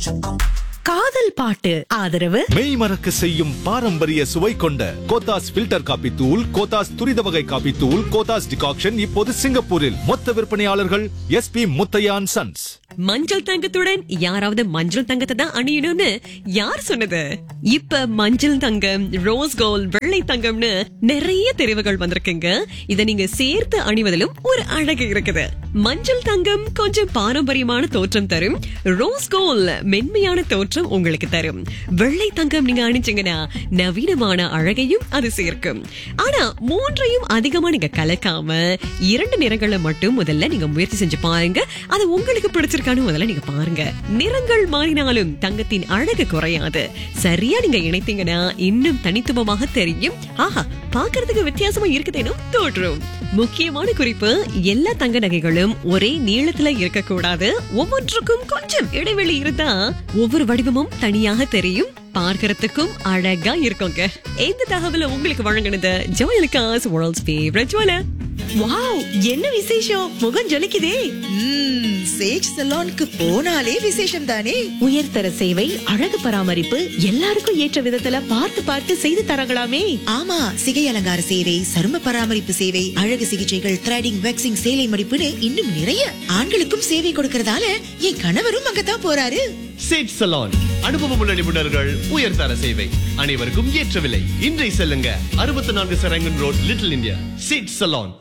காதல் பாட்டு ஆதரவு மெய் மறக்க செய்யும் பாரம்பரிய சுவை கொண்ட கோத்தாஸ் ஃபில்டர் காபி தூள் கோத்தாஸ் துரித வகை காபி தூள் கோத்தாஸ் டிகாக்ஷன் இப்போது சிங்கப்பூரில் மொத்த விற்பனையாளர்கள் எஸ்பி முத்தையான் சன்ஸ் மஞ்சள் தங்கத்துடன் யாராவது மஞ்சள் தங்கத்தை தான் அணியணும்னு யார் சொன்னது இப்ப மஞ்சள் தங்கம் ரோஸ் கோல்ட் வெள்ளை தங்கம்னு நிறைய தெரிவுகள் வந்திருக்குங்க இத நீங்க சேர்த்து அணிவதிலும் ஒரு அழகு இருக்குது மஞ்சள் தங்கம் கொஞ்சம் பாரம்பரியமான தோற்றம் தரும் ரோஸ் கோல்ட் மென்மையான தோற்றம் உங்களுக்கு தரும் வெள்ளை தங்கம் நீங்க அணிச்சீங்கன்னா நவீனமான அழகையும் அது சேர்க்கும் ஆனா மூன்றையும் அதிகமா நீங்க கலக்காம இரண்டு நிறங்களை மட்டும் முதல்ல நீங்க முயற்சி செஞ்சு பாருங்க அது உங்களுக்கு பிடிச்சிருக்கான்னு முதல்ல நீங்க பாருங்க நிறங்கள் மாறினாலும் தங்கத்தின் அழகு குறையாது சரியா நீங்க இணைத்தீங்கன்னா இன்னும் தனித்துவமாக தெரியும் ஆஹா பார்க்கிறதுக்கு வித்தியாசமா இருக்குதேனும் தோற்றும் முக்கியமான குறிப்பு எல்லா தங்க நகைகளும் ஒரே நீளத்துல இருக்கக்கூடாது ஒவ்வொன்றுக்கும் கொஞ்சம் இடைவெளி இருந்தா ஒவ்வொரு வடிவமும் தனியாக தெரியும் பார்க்கறதுக்கும் அழகா இருக்குங்க இந்த தகவலை உங்களுக்கு வழங்கினது Joyalukkas world's favourite jeweller wow என்ன விசேஷம் முகம் ஜொலிக்குதே ம்ம், சேஜ் சலோனுக்கு போனாலே விசேஷம் தானே உயர்தர சேவை அழகு பராமரிப்பு எல்லாருக்கும் ஏற்ற விதத்துல பார்த்து பார்த்து செய்து தரங்களாமே ஆமா சிகை அலங்கார சேவை சரும பராமரிப்பு சேவை அழகு சிகிச்சைகள் த்ரெடிங் வேக்சிங் சேலை மடிப்புன்னு இன்னும் நிறைய ஆண்களுக்கும் சேவை கொடுக்கறதால என் கணவரும் அங்கதான் போறாரு சேட் சலான் அனுபவமுள்ள நிபுணர்கள் உயர்தர சேவை அனைவருக்கும் ஏற்ற விலை இன்றை செல்லுங்க அறுபத்தி நான்கு சரங்கன் ரோட் லிட்டில் இந்தியா சேட் சலான்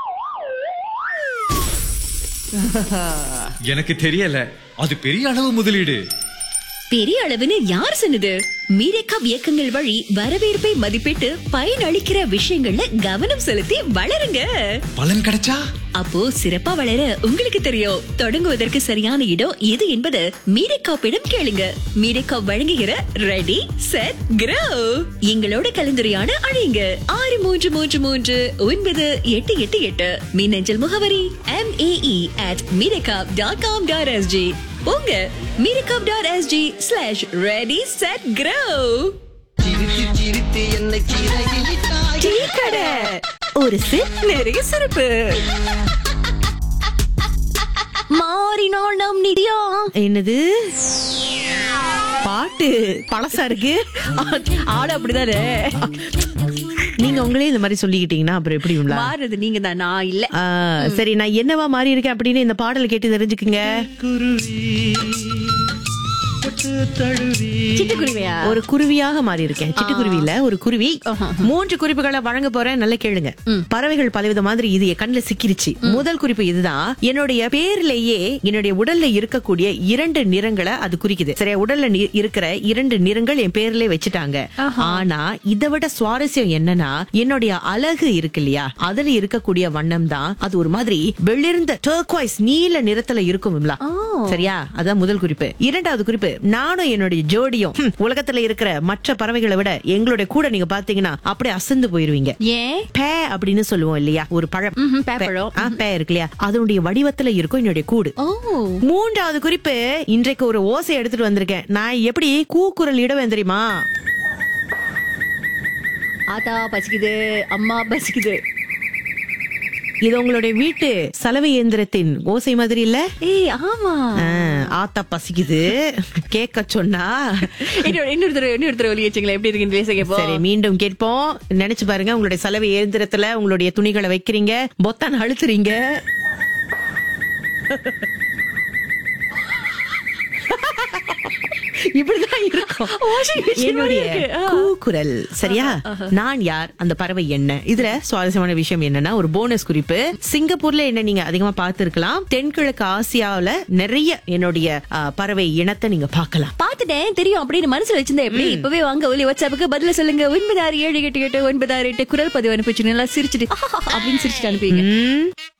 எனக்கு தெரியல அது பெரிய அளவு முதலீடு பெரிய அளவுன்னு யார் சொன்னது மீரேக்காப் இயக்கங்கள் வழி வரவேற்பை மதிப்பிட்டு பயனளிக்கிற விஷயங்கள்ல கவனம் செலுத்தி வளருங்க பலன் கிடைச்சா அப்போ சிறப்பா வளர உங்களுக்கு தெரியும் தொடங்குவதற்கு சரியான இடம் எது என்பது மீரேக்காப்பிடம் கேளுங்க மீரேக்காப் வழங்குகிற ரெடி செட் கிரோ எங்களோட கலந்துரையாட அழையுங்க ஆறு மூன்று மூன்று மூன்று ஒன்பது எட்டு எட்டு எட்டு மின்னஞ்சல் முகவரி எம் ஏஇ அட் மீரேக்காப் டாட் காம் டாட் எஸ்ஜி உங்க மீரேக்காப் dot SG slash ready set grow tea கடை ஒரு சிப் நிறைய சிறப்பு மாறினால் நம் நிதியா என்னது பாட்டு பழசா இருக்கு ஆடு அப்படிதானே நீங்க உங்களே இந்த மாதிரி சொல்லிக்கிட்டீங்கன்னா அப்புறம் எப்படி உங்களா மாறுறது நீங்க தான் நான் இல்ல ஆ, சரி நான் என்னவா மாறி இருக்கேன் அப்படின்னு இந்த பாடல் கேட்டு தெரிஞ்சுக்குங்க சிட்டுக்குருவியா ஒரு குருவியாக மாறி இருக்கேன் சிட்டுக்குருவி இல்ல ஒரு குருவி மூன்று குறிப்புகளை வழங்க போறேன் நல்லா கேளுங்க பறவைகள் பலவித மாதிரி இது என் கண்ணுல சிக்கிருச்சு முதல் குறிப்பு இதுதான் என்னுடைய பேர்லயே என்னுடைய உடல்ல இருக்கக்கூடிய இரண்டு நிறங்களை அது குறிக்குது சரியா உடல்ல நி- இருக்கிற இரண்டு நிறங்கள் என் பேர்லயே வச்சுட்டாங்க ஆனா இதை விட சுவாரஸ்யம் என்னன்னா என்னுடைய அழகு இருக்கு இல்லையா அதுல இருக்கக்கூடிய வண்ணம் தான் அது ஒரு மாதிரி வெளிர்ந்த டர்க்வாய்ஸ் நீல நிறத்துல இருக்கும்ல சரியா அதான் முதல் குறிப்பு இரண்டாவது குறிப்பு நானும் என்னுடைய ஜோடியும் ஹம், உலகத்துல இருக்கிற மற்ற பறவைகளை விட எங்களுடைய கூட நீங்க பாத்தீங்கன்னா அப்படியே அசந்து போயிருவீங்க ஏன் பே அப்படின்னு சொல்லுவோம் இல்லையா ஒரு பழம் ம்ஹும், பே பே. பழம். ஆ, பே இருக்கு இல்லையா அதனுடைய வடிவத்துல இருக்கும் என்னுடைய கூடு ஓ மூன்றாவது குறிப்பு இன்றைக்கு ஒரு ஓசை எடுத்துட்டு வந்திருக்கேன் நான் எப்படி கூக்குரல் இடுவேன் தெரியுமா ஆத்தா பசிக்குது அம்மா பசிக்குது இது உங்களுடைய வீட்டு சலவை இயந்திரத்தின் ஓசை மாதிரி இல்ல ஏய் ஆமா ஆ, ஆத்தா பசிக்குது கேட்க சொன்னா இன்னொரு இன்னொரு தடவை இன்னொரு தடவை ஒலி வச்சுங்களேன் எப்படி இருக்குன்னு பேச கேப்போம் சரி மீண்டும் கேட்போம் நினைச்சு பாருங்க உங்களுடைய சலவை இயந்திரத்துல உங்களுடைய துணிகளை வைக்கிறீங்க பொத்தான் அழுத்துறீங்க இப்படிதான் இருக்கும் என்னுடைய கூக்குரல் சரியா நான் யார் அந்த பறவை என்ன இதுல சுவாரஸ்யமான விஷயம் என்னன்னா ஒரு போனஸ் குறிப்பு சிங்கப்பூர்ல என்ன நீங்க அதிகமா பார்த்திருக்கலாம் தென்கிழக்கு ஆசியாவுல நிறைய என்னுடைய ஆ, பறவை இனத்தை நீங்க பார்க்கலாம் பாத்துட்டேன் தெரியும் அப்படின்னு மனசுல வச்சிருந்தேன் எப்படி இப்பவே வாங்க ஒலி வாட்ஸ்அப்புக்கு பதில சொல்லுங்க ஒன்பது ஆறு ஏழு எட்டு எட்டு ஒன்பது ஆறு எட்டு குரல் பதிவு அனுப்பிச்சு நல்லா சிரிச்சுட்டு அப்படின்னு சிரிச்சுட்டு அனுப்பிங்க ம்,